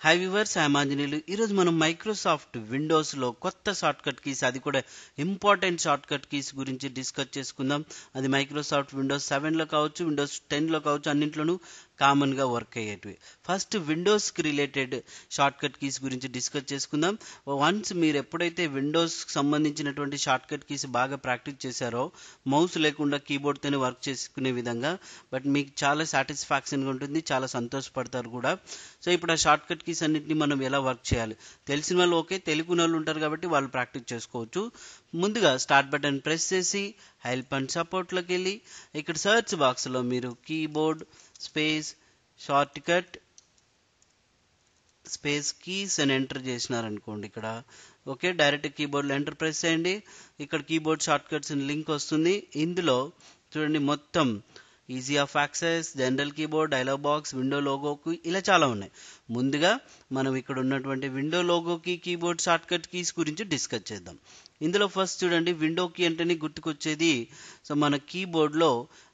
high viewers Anjaneyulu ఈరోజు మనం Microsoft విండోస్లో కొత్త షార్ట్ కట్ కీస్ అది కూడా ఇంపార్టెంట్ షార్ట్ కట్ కీస్ గురించి డిస్కస్ చేసుకుందాం అది మైక్రోసాఫ్ట్ విండోస్ సెవెన్లో కావచ్చు విండోస్ టెన్లో కావచ్చు అన్నింట్లోనూ కామన్గా వర్క్ అయ్యేటివి ఫస్ట్ విండోస్కి రిలేటెడ్ షార్ట్ కట్ కీస్ గురించి డిస్కస్ చేసుకుందాం వన్స్ మీరు ఎప్పుడైతే విండోస్కి సంబంధించినటువంటి షార్ట్ కట్ కీస్ బాగా ప్రాక్టీస్ చేశారో మౌస్ లేకుండా కీబోర్డ్తోనే వర్క్ చేసుకునే విధంగా బట్ మీకు చాలా సాటిస్ఫాక్షన్గా ఉంటుంది చాలా సంతోషపడతారు కూడా సో ఇప్పుడు ఆ షార్ట్ కట్ కీస్ అన్నింటినీ మనం ఎలా వర్క్ చేయాలి తెలిసిన వాళ్ళు ఓకే తెలుగు వాళ్ళు ఉంటారు కాబట్టి వాళ్ళు ప్రాక్టీస్ చేసుకోవచ్చు ముందుగా స్టార్ట్ బటన్ ప్రెస్ చేసి హెల్ప్ అండ్ సపోర్ట్లోకి వెళ్ళి ఇక్కడ సర్చ్ బాక్స్లో మీరు keyboard space shortcut space keys అని ఎంటర్ చేసినారనుకోండి ఇక్కడ ఓకే డైరెక్ట్ కీబోర్డ్లో ఎంటర్ ప్రెస్ చేయండి ఇక్కడ కీబోర్డ్ షార్ట్ కట్స్ లింక్ వస్తుంది ఇందులో చూడండి మొత్తం easy of access general keyboard dialog box window లోగోకి ఇలా చాలా ఉన్నాయి ముందుగా మనం ఇక్కడ ఉన్నటువంటి విండో లోగోకి కీబోర్డ్ షార్ట్ కట్ కీస్ గురించి డిస్కస్ చేద్దాం ఇందులో ఫస్ట్ చూడండి విండో కీ అంటేనే గుర్తుకొచ్చేది సో మన కీబోర్డ్లో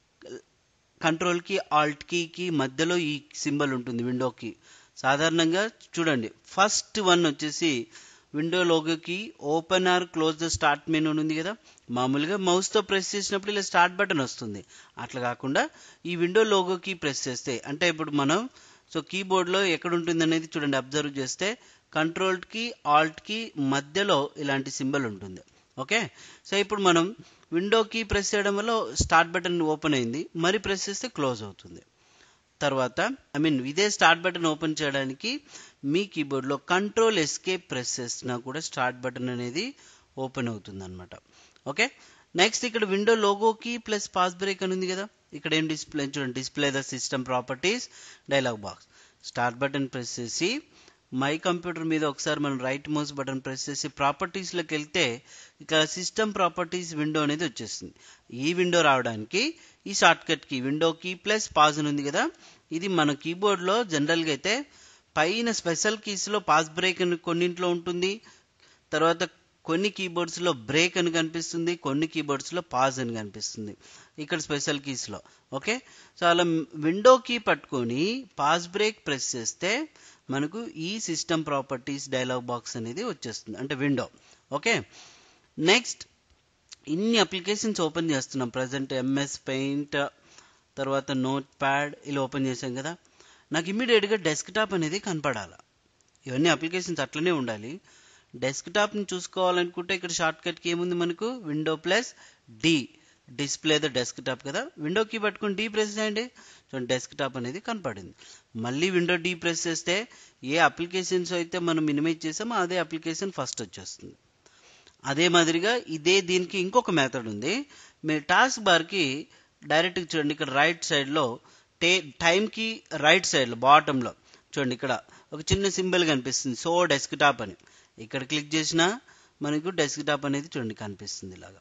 కంట్రోల్ కి ఆల్ట్ కీకి మధ్యలో ఈ సింబల్ ఉంటుంది విండోకి సాధారణంగా చూడండి ఫస్ట్ వన్ వచ్చేసి విండో లోగోకి open or close the start menu ఉంది కదా మామూలుగా మౌస్తో ప్రెస్ చేసినప్పుడు ఇలా స్టార్ట్ బటన్ వస్తుంది అట్లా కాకుండా ఈ విండో లోగోకి ప్రెస్ చేస్తే అంటే ఇప్పుడు మనం సో కీబోర్డ్లో ఎక్కడ ఉంటుంది అనేది చూడండి అబ్జర్వ్ చేస్తే కంట్రోల్కి ఆల్ట్కి మధ్యలో ఇలాంటి సింబల్ ఉంటుంది ఓకే సో ఇప్పుడు మనం విండోకి ప్రెస్ చేయడం వల్ల స్టార్ట్ బటన్ ఓపెన్ అయింది మరి ప్రెస్ చేస్తే క్లోజ్ అవుతుంది తర్వాత ఐ మీన్ ఇదే స్టార్ట్ బటన్ ఓపెన్ చేయడానికి మీ కీబోర్డ్లో కంట్రోల్ ఎస్కేప్ ప్రెస్ చేసినా కూడా స్టార్ట్ బటన్ అనేది ఓపెన్ అవుతుంది అనమాట ఓకే నెక్స్ట్ ఇక్కడ విండో లోగోకి ప్లస్ పాస్ బ్రేక్ అని ఉంది కదా ఇక్కడ ఏం డిస్ప్లే చూడండి display the system properties dialog box start button press చేసి మై కంప్యూటర్ మీద ఒకసారి మనం రైట్ మౌస్ బటన్ ప్రెస్ చేసి ప్రాపర్టీస్లోకి వెళ్తే ఇక సిస్టమ్ ప్రాపర్టీస్ విండో అనేది వచ్చేస్తుంది ఈ విండో రావడానికి ఈ షార్ట్ కట్ కి విండో కీ ప్లస్ పాజ్ అని ఉంది కదా ఇది మన కీబోర్డ్లో జనరల్గా అయితే పైన స్పెషల్ కీస్లో పాస్ బ్రేక్ అని కొన్నింట్లో ఉంటుంది తర్వాత కొన్ని కీబోర్డ్స్లో బ్రేక్ అని కనిపిస్తుంది కొన్ని కీబోర్డ్స్లో పాజ్ అని కనిపిస్తుంది ఇక్కడ స్పెషల్ కీస్లో ఓకే సో అలా విండో కీ పట్టుకొని పాస్ బ్రేక్ ప్రెస్ చేస్తే మనకు ఈ సిస్టమ్ ప్రాపర్టీస్ డైలాగ్ బాక్స్ అనేది వచ్చేస్తుంది అంటే విండో ఓకే నెక్స్ట్ ఇన్ని అప్లికేషన్స్ ఓపెన్ చేస్తున్నాం ప్రజెంట్ ఎంఎస్ పెయింట్ తర్వాత నోట్ ప్యాడ్ ఇలా ఓపెన్ చేసాం కదా నాకు ఇమ్మీడియట్గా డెస్క్టాప్ అనేది కనపడాలి ఇవన్నీ అప్లికేషన్స్ అట్లనే ఉండాలి డెస్క్టాప్ని చూసుకోవాలనుకుంటే ఇక్కడ షార్ట్ కట్కి ఏముంది మనకు window plus D display the desktop కదా విండో కీ పట్టుకుని డీ ప్రెస్ చేయండి చూడండి డెస్క్టాప్ అనేది కనపడింది మళ్ళీ విండో డీ ప్రెస్ చేస్తే ఏ అప్లికేషన్స్ అయితే మనం మినిమైజ్ చేసామో అదే అప్లికేషన్ ఫస్ట్ వచ్చేస్తుంది అదే మాదిరిగా ఇదే దీనికి ఇంకొక మెథడ్ ఉంది మీరు టాస్క్ బార్కి డైరెక్ట్గా చూడండి ఇక్కడ రైట్ సైడ్లో టే టైంకి రైట్ సైడ్లో బాటంలో చూడండి ఇక్కడ ఒక చిన్న సింబల్ కనిపిస్తుంది సో డెస్క్టాప్ అని ఇక్కడ క్లిక్ చేసినా మనకు డెస్క్టాప్ అనేది చూడండి కనిపిస్తుంది ఇలాగా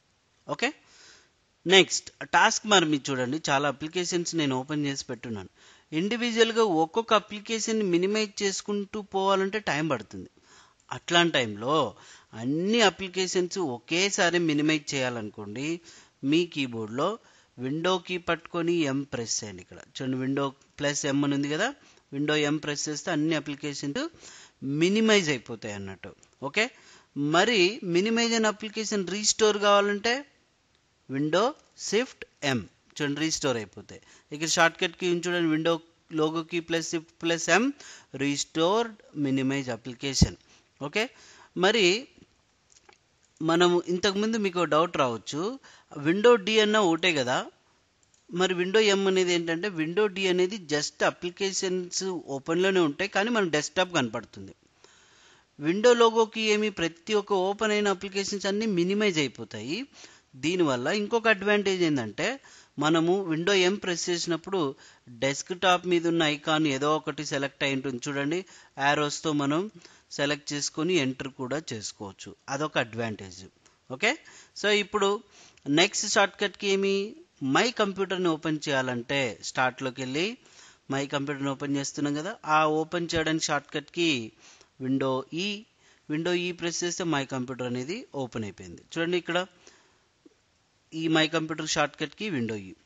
ఓకే నెక్స్ట్ టాస్క్ మరి మీరు చూడండి చాలా అప్లికేషన్స్ నేను ఓపెన్ చేసి పెట్టున్నాను ఇండివిజువల్గా ఒక్కొక్క అప్లికేషన్ మినిమైజ్ చేసుకుంటూ పోవాలంటే టైం పడుతుంది అట్లాంటి టైంలో అన్ని అప్లికేషన్స్ ఒకేసారి మినిమైజ్ చేయాలనుకోండి మీ కీబోర్డ్లో విండో కీ పట్టుకొని ఎం ప్రెస్ చేయండి ఇక్కడ చూడండి విండో ప్లస్ ఎం అని ఉంది కదా విండో ఎం ప్రెస్ చేస్తే అన్ని అప్లికేషన్స్ మినిమైజ్ అయిపోతాయి అన్నట్టు ఓకే మరి మినిమైజ్ అయిన అప్లికేషన్ రీస్టోర్ కావాలంటే విండో షిఫ్ట్ ఎం చూడండి రీస్టోర్ అయిపోతాయి ఇక్కడ షార్ట్ కట్ కి చూడండి window logo key plus shift plus M restore minimize application okay మరి మనము ఇంతకుముందు మీకు డౌట్ రావచ్చు విండో డి అన్న ఒకటే కదా మరి విండో ఎం అనేది ఏంటంటే విండో డి అనేది జస్ట్ అప్లికేషన్స్ ఓపెన్లోనే ఉంటాయి కానీ మన డెస్క్టాప్ కనపడుతుంది విండో లోగోకి ఏమి ప్రతి ఒక్క ఓపెన్ అయిన అప్లికేషన్స్ అన్నీ మినిమైజ్ అయిపోతాయి దీనివల్ల ఇంకొక అడ్వాంటేజ్ ఏంటంటే మనము విండో ఎం ప్రెస్ చేసినప్పుడు డెస్క్ టాప్ మీద ఉన్న ఐకాన్ ఏదో ఒకటి సెలెక్ట్ అయి ఉంటుంది చూడండి యారోస్తో మనం సెలెక్ట్ చేసుకొని ఎంటర్ కూడా చేసుకోవచ్చు అదొక అడ్వాంటేజ్ ఓకే సో ఇప్పుడు నెక్స్ట్ షార్ట్ కట్కి ఏమి మై కంప్యూటర్ని ఓపెన్ చేయాలంటే స్టార్ట్లోకి వెళ్ళి మై కంప్యూటర్ని ఓపెన్ చేస్తున్నాం కదా ఆ ఓపెన్ చేయడానికి షార్ట్ కట్కి window E window E press చేస్తే మై కంప్యూటర్ అనేది ఓపెన్ అయిపోయింది చూడండి ఇక్కడ ఈ మై కంప్యూటర్ షార్ట్ కట్కి విండో ఈ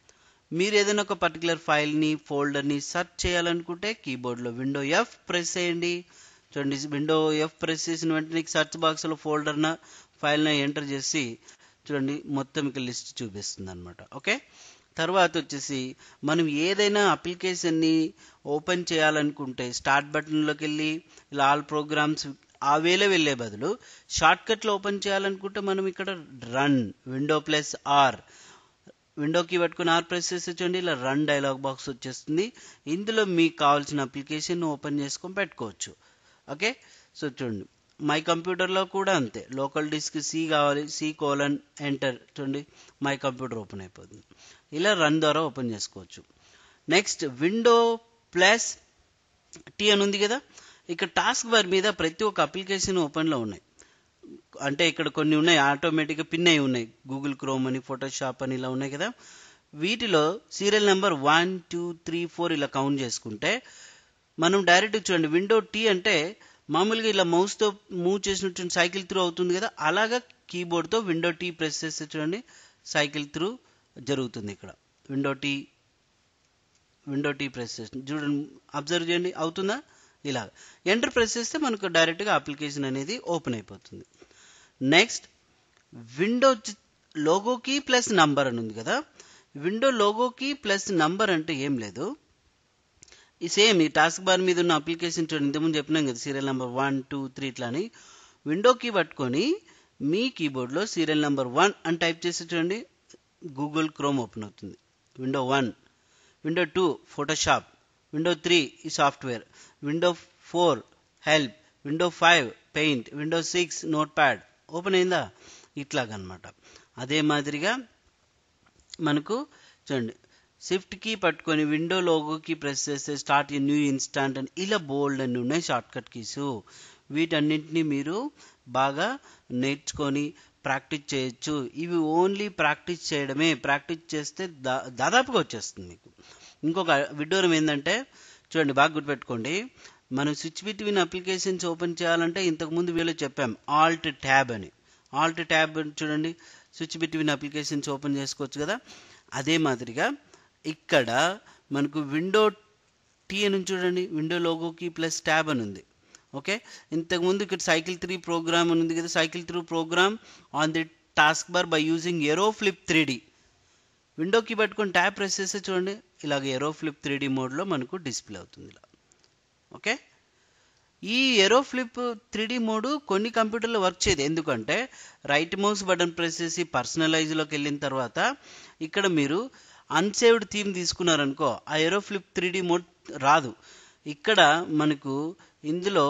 మీరు ఏదైనా ఒక పర్టికులర్ ఫైల్ని ఫోల్డర్ని సెర్చ్ చేయాలనుకుంటే కీబోర్డ్లో విండో ఎఫ్ ప్రెస్ చేయండి చూడండి విండో ఎఫ్ ప్రెస్ చేసిన వెంటనే సెర్చ్ బాక్స్లో ఫోల్డర్న ఫైల్ని ఎంటర్ చేసి చూడండి మొత్తం ఇక లిస్ట్ చూపిస్తుంది అనమాట ఓకే తర్వాత వచ్చేసి మనం ఏదైనా అప్లికేషన్ని ఓపెన్ చేయాలనుకుంటే స్టార్ట్ బటన్లోకి వెళ్ళి ఇలా ఆల్ ప్రోగ్రామ్స్ ఆ వేలో వెళ్ళే బదులు షార్ట్ కట్లో ఓపెన్ చేయాలనుకుంటే మనం ఇక్కడ రన్ విండో ప్లస్ ఆర్ విండోకి పట్టుకుని ఆర్ ప్రెస్ చేసి చూడండి ఇలా రన్ డైలాగ్ బాక్స్ వచ్చేస్తుంది ఇందులో మీకు కావాల్సిన అప్లికేషన్ ఓపెన్ చేసుకొని పెట్టుకోవచ్చు ఓకే సో చూడండి మై కంప్యూటర్లో కూడా అంతే లోకల్ డిస్క్ సి కావాలి సి కోలన్ ఎంటర్ చూడండి మై కంప్యూటర్ ఓపెన్ అయిపోతుంది ఇలా రన్ ద్వారా ఓపెన్ చేసుకోవచ్చు నెక్స్ట్ విండో ప్లస్ టీ అని ఉంది కదా ఇక్కడ టాస్క్ బార్ మీద ప్రతి ఒక్క అప్లికేషన్ ఓపెన్లో ఉన్నాయి అంటే ఇక్కడ కొన్ని ఉన్నాయి ఆటోమేటిక్గా పిన్ అయి ఉన్నాయి గూగుల్ క్రోమ్ అని ఫోటోషాప్ అని ఇలా ఉన్నాయి కదా వీటిలో serial number one two three four ఇలా కౌంట్ చేసుకుంటే మనం డైరెక్ట్ చూడండి విండో టీ అంటే మామూలుగా ఇలా మౌస్తో మూవ్ చేసినట్టు సైకిల్ త్రూ అవుతుంది కదా అలాగా కీబోర్డ్తో విండో టీ ప్రెస్ చేస్తే చూడండి సైకిల్ త్రూ జరుగుతుంది ఇక్కడ window T window T press చేస్తుంది చూడండి అబ్జర్వ్ చేయండి అవుతుందా ఇలా ఎంటర్ ప్రెస్ చేస్తే మనకు డైరెక్ట్గా అప్లికేషన్ అనేది ఓపెన్ అయిపోతుంది నెక్స్ట్ విండో లోగోకి ప్లస్ నంబర్ అని ఉంది కదా విండో లోగోకి ప్లస్ నంబర్ అంటే ఏం లేదు ఈ సేమ్ ఈ టాస్క్ బార్ మీద ఉన్న అప్లికేషన్ చూడండి ఇంతకుముందు చెప్పినాం కదా serial number one two three ఇట్లా అని విండోకి పట్టుకొని మీ కీబోర్డ్లో సీరియల్ నెంబర్ వన్ అని టైప్ చేసి చూడండి గూగుల్ క్రోమ్ ఓపెన్ అవుతుంది window one window two Photoshop window three ఈ software window four help window five paint window six notepad open అయిందా ఇట్లాగనమాట అదే మాదిరిగా మనకు చూడండి షిఫ్ట్ కీ పట్టుకొని విండో లోగోకి ప్రెస్ చేస్తే స్టార్ట్ ఏ న్యూ ఇన్స్టాంట్ అని ఇలా బోల్డ్ అన్ని ఉన్నాయి షార్ట్ కట్ కీస్ వీటన్నింటినీ మీరు బాగా నేర్చుకొని ప్రాక్టీస్ చేయొచ్చు ఇవి ఓన్లీ ప్రాక్టీస్ చేయడమే ప్రాక్టీస్ చేస్తే దా దాదాపుగా వచ్చేస్తుంది మీకు ఇంకొక విడ్డూరం ఏంటంటే చూడండి బాగా గుర్తుపెట్టుకోండి మనం స్విచ్ బిట్వీన్ అప్లికేషన్స్ ఓపెన్ చేయాలంటే ఇంతకుముందు వీళ్ళు చెప్పాం ఆల్ట్ ట్యాబ్ అని ఆల్ట్ ట్యాబ్ చూడండి స్విచ్ బిట్వీన్ అప్లికేషన్స్ ఓపెన్ చేసుకోవచ్చు కదా అదే మాదిరిగా ఇక్కడ మనకు విండో టీ అని చూడండి విండో లోగోకి ప్లస్ ట్యాబ్ అని ఉంది ఓకే ఇంతకుముందు ఇక్కడ సైకిల్ త్రీ ప్రోగ్రామ్ అని ఉంది కదా cycle through program on the taskbar by using aero flip three D విండోకి పట్టుకొని ట్యాబ్ ప్రెస్ చేస్తే చూడండి ఇలాగ ఎరో ఫ్లిప్ త్రీ డి మోడ్లో మనకు డిస్ప్లే అవుతుంది ఇలా ఓకే ఈ aero flip three D mode కొన్ని కంప్యూటర్లో వర్క్ చేయదు ఎందుకంటే రైట్ మౌస్ బటన్ ప్రెస్ చేసి పర్సనలైజ్లోకి వెళ్ళిన తర్వాత ఇక్కడ మీరు అన్సేవ్డ్ థీమ్ తీసుకున్నారనుకో ఆ aero flip three D mode రాదు ఇక్కడ మనకు ఇందులో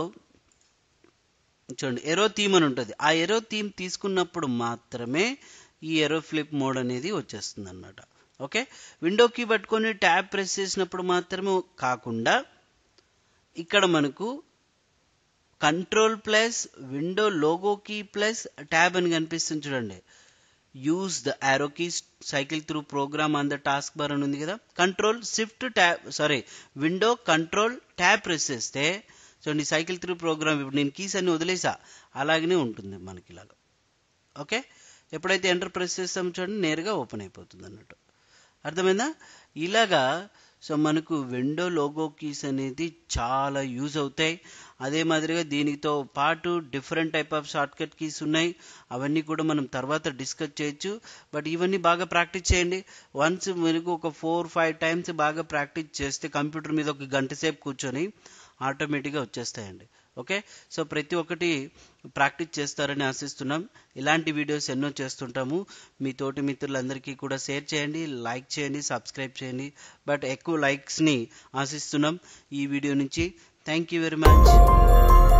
చూడండి ఎరో థీమ్ అని ఉంటుంది ఆ ఎరో థీమ్ తీసుకున్నప్పుడు మాత్రమే ఈ ఎరో ఫ్లిప్ మోడ్ అనేది వచ్చేస్తుంది అనమాట ఓకే విండోకి పట్టుకొని ట్యాబ్ ప్రెస్ చేసినప్పుడు మాత్రమే కాకుండా ఇక్కడ మనకు control plus window logo key plus tab అని కనిపిస్తుంది చూడండి use the arrow key cycle through program on the taskbar అని ఉంది కదా control shift tab sorry window control tab press చేస్తే చూడండి సైకిల్ త్రూ ప్రోగ్రామ్ ఇప్పుడు నేను కీస్ అన్ని వదిలేసా అలాగనే ఉంటుంది మనకి ఇలాగ ఓకే ఎప్పుడైతే ఎంటర్ ప్రెస్ చేస్తామో చూడండి నేరుగా ఓపెన్ అయిపోతుంది అన్నట్టు అర్థమైందా ఇలాగా సో మనకు విండో లోగో కీస్ అనేది చాలా యూజ్ అవుతాయి అదే మాదిరిగా దీనితో పాటు different type of shortcut keys ఉన్నాయి అవన్నీ కూడా మనం తర్వాత డిస్కస్ చేయొచ్చు బట్ ఇవన్నీ బాగా ప్రాక్టీస్ చేయండి వన్స్ మనకు ఒక ఫోర్ ఫైవ్ టైమ్స్ బాగా ప్రాక్టీస్ చేస్తే కంప్యూటర్ మీద ఒక గంట సేపు కూర్చొని ఆటోమేటిక్గా వచ్చేస్తాయండి ఓకే సో ప్రతి ఒక్కటి ప్రాక్టీస్ చేస్తారని ఆశిస్తున్నాం ఇలాంటి వీడియోస్ ఎన్నో చేస్తుంటాము మీ తోటి మిత్రులందరికీ కూడా షేర్ చేయండి లైక్ చేయండి సబ్స్క్రైబ్ చేయండి బట్ ఎక్కువ లైక్స్ని ఆశిస్తున్నాం ఈ వీడియో నుంచి థ్యాంక్ యూ వెరీ మచ్